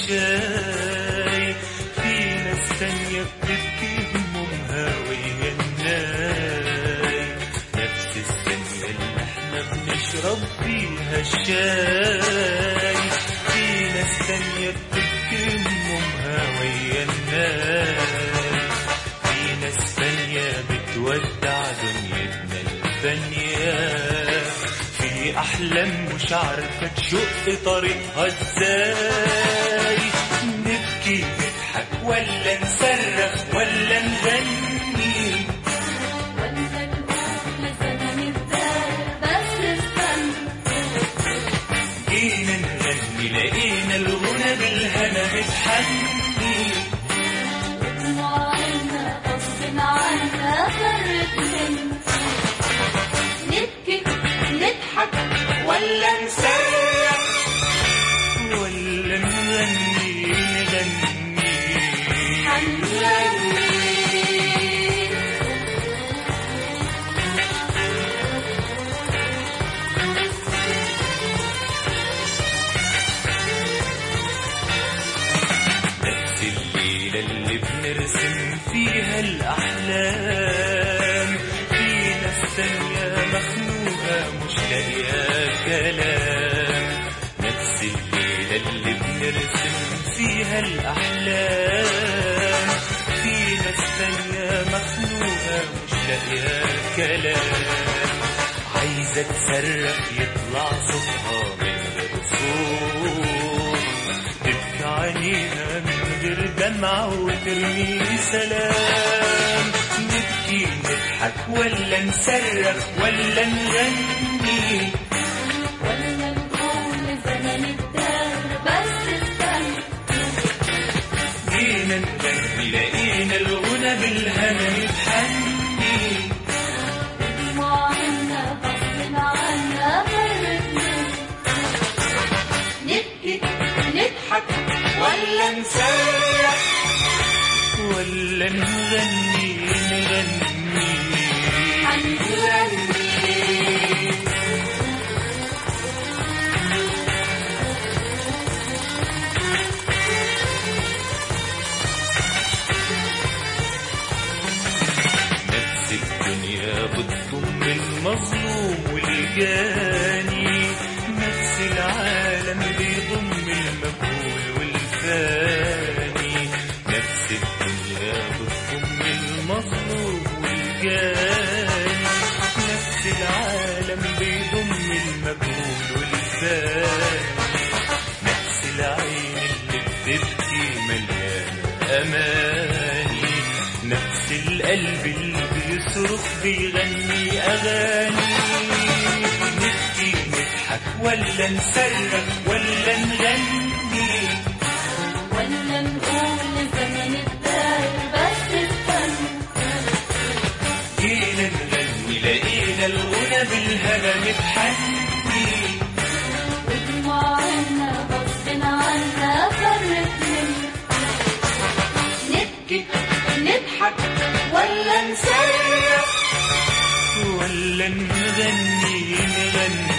الشاي في ناس تانية بتبكي همومها ويا الناي نفس الثانية اللي احنا بنشرب فيها الشاي في ناس تانية بتبكي همومها ويا الناي في ناس تانية بتودع دنيتنا الفانية في أحلام مش عارفة تشق طريقها ازاي نبكي نضحك ولا نصرخ ولا نغني ولا نقول لزمن الدار بس استنى جينا نغني لقينا الغنى بالهنا متحني دموعنا غصب عنا فرت مني نبكي نضحك ولا نصرخ ولا نغني نغني هنغني نفس الليلة اللي بنرسم فيها الأحلام في ناس تانية مخنوقة مش لاقية كلام نفس الليلة اللي بنرسم فيها الأحلام في ناس تانية مخنوقة مش لاقية كلام عايزة تصرخ يطلع صوتها من غير صوت تبكي عينيها من غير دمع وترمي سلام نبكي نضحك ولا نصرخ ولا نغني ولا نقول لزمن الدار بس استنى جينا نغني لقينا الغنى بالهنا متحني دموعنا غصب عنا فرت مني نبكي نضحك ولا نصرخ ولا نغني نغني هنغني نفس الدنيا بتضم المظلوم والجاني نفس العالم بيضم المجهول والفاني نفس الدنيا بتضم المظلوم والجاني نفس العالم بيضم المجهول والفاني نفس العين اللي بتبكي مليانة أماني نفس القلب اللي بيصرخ بيغني أغاني نبكي نضحك ولا نصرخ ولا نغني ولا نقول لزمن الدار بس استنى جينا نغني لقينا الغنى بالهنا متحني ودموعنا غصب عنا فرت مني نبكي نضحك ولا نصرخ ولا نغني نغني